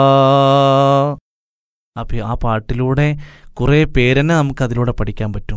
അപ്പം ആ പാട്ടിലൂടെ കുറേ പേരെന്നെ നമുക്ക് അതിലൂടെ പഠിക്കാൻ പറ്റും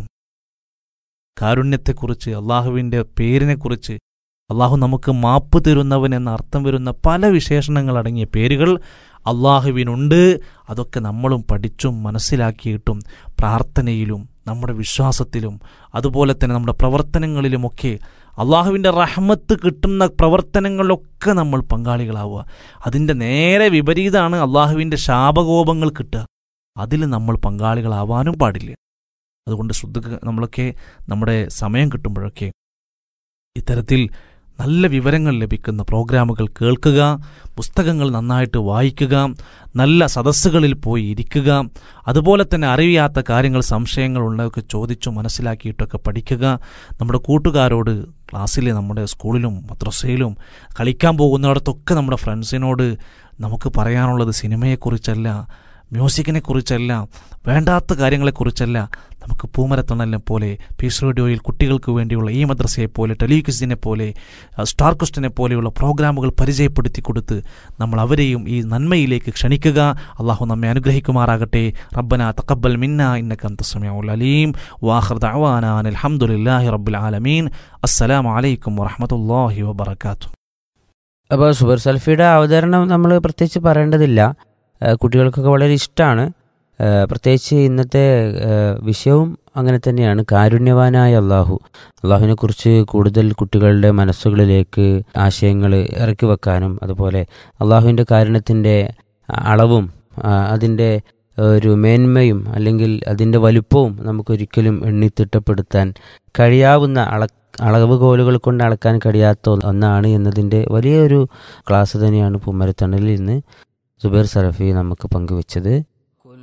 കാരുണ്യത്തെക്കുറിച്ച് അള്ളാഹുവിൻ്റെ പേരിനെക്കുറിച്ച് അള്ളാഹു നമുക്ക് മാപ്പ് തരുന്നവൻ എന്ന അർത്ഥം വരുന്ന പല വിശേഷണങ്ങൾ അടങ്ങിയ പേരുകൾ അള്ളാഹുവിനുണ്ട് അതൊക്കെ നമ്മളും പഠിച്ചും മനസ്സിലാക്കിയിട്ടും പ്രാർത്ഥനയിലും നമ്മുടെ വിശ്വാസത്തിലും അതുപോലെ തന്നെ നമ്മുടെ പ്രവർത്തനങ്ങളിലുമൊക്കെ അള്ളാഹുവിൻ്റെ റഹ്മത്ത് കിട്ടുന്ന പ്രവർത്തനങ്ങളിലൊക്കെ നമ്മൾ പങ്കാളികളാവുക അതിൻ്റെ നേരെ വിപരീതമാണ് അള്ളാഹുവിൻ്റെ ശാപകോപങ്ങൾ കിട്ടുക അതിൽ നമ്മൾ പങ്കാളികളാവാനും പാടില്ല അതുകൊണ്ട് ശ്രദ്ധ നമ്മളൊക്കെ നമ്മുടെ സമയം കിട്ടുമ്പോഴൊക്കെ ഇത്തരത്തിൽ നല്ല വിവരങ്ങൾ ലഭിക്കുന്ന പ്രോഗ്രാമുകൾ കേൾക്കുക പുസ്തകങ്ങൾ നന്നായിട്ട് വായിക്കുക നല്ല സദസ്സുകളിൽ പോയി ഇരിക്കുക അതുപോലെ തന്നെ അറിയാത്ത കാര്യങ്ങൾ സംശയങ്ങൾ ഉള്ളതൊക്കെ ചോദിച്ചു മനസ്സിലാക്കിയിട്ടൊക്കെ പഠിക്കുക നമ്മുടെ കൂട്ടുകാരോട് ക്ലാസ്സിൽ നമ്മുടെ സ്കൂളിലും മദ്രസയിലും കളിക്കാൻ പോകുന്നിടത്തൊക്കെ നമ്മുടെ ഫ്രണ്ട്സിനോട് നമുക്ക് പറയാനുള്ളത് സിനിമയെക്കുറിച്ചല്ല മ്യൂസിക്കിനെ കുറിച്ചല്ല വേണ്ടാത്ത കാര്യങ്ങളെക്കുറിച്ചല്ല നമുക്ക് പൂമരത്തണലിനെ പോലെ പീസ് റേഡിയോയിൽ കുട്ടികൾക്ക് വേണ്ടിയുള്ള ഈ മദ്രസയെ പോലെ ടെലിവിസിനെ പോലെ സ്റ്റാർ ക്വസ്റ്റിനെ പോലെയുള്ള പ്രോഗ്രാമുകൾ പരിചയപ്പെടുത്തി കൊടുത്ത് നമ്മൾ അവരെയും ഈ നന്മയിലേക്ക് ക്ഷണിക്കുക അള്ളാഹു നമ്മെ അനുഗ്രഹിക്കുമാറാകട്ടെ റബ്ബന തക്കബൽ മിന്ന ഇന്നക സമയമുൽ അലീം വാഹർ ദഅവാന അൽഹംദുലില്ലാഹി റബ്ബിൽ ആലമീൻ അസ്സലാമു അലൈക്കും വറഹ്മത്തുള്ളാഹി വബറകാതുഹു അപ്പോൾ സുബർ സൽഫിയുടെ അവതരണം നമ്മൾ പ്രത്യേകിച്ച് പറയേണ്ടതില്ല ഏഹ് കുട്ടികൾക്കൊക്കെ വളരെ ഇഷ്ടമാണ് പ്രത്യേകിച്ച് ഇന്നത്തെ ഏഹ് വിഷയവും അങ്ങനെ തന്നെയാണ് കാരുണ്യവാനായ അള്ളാഹു അള്ളാഹുവിനെ കുറിച്ച് കൂടുതൽ കുട്ടികളുടെ മനസ്സുകളിലേക്ക് ആശയങ്ങൾ ഇറക്കി വെക്കാനും അതുപോലെ അള്ളാഹുവിൻ്റെ കാരുണ്യത്തിൻ്റെ അളവും ആ, അതിൻ്റെ ഒരു മേന്മയും അല്ലെങ്കിൽ അതിൻ്റെ വലുപ്പവും നമുക്കൊരിക്കലും എണ്ണിത്തിട്ടപ്പെടുത്താൻ കഴിയാവുന്ന അള അളവുകോലുകൾ കൊണ്ട് അളക്കാൻ കഴിയാത്ത ഒന്നാണ് എന്നതിൻ്റെ വലിയൊരു ക്ലാസ് തന്നെയാണ് പൂമരത്തണലിൽ ഇന്ന് സുബൈർ സറഫി നമുക്ക് പങ്കുവച്ചത്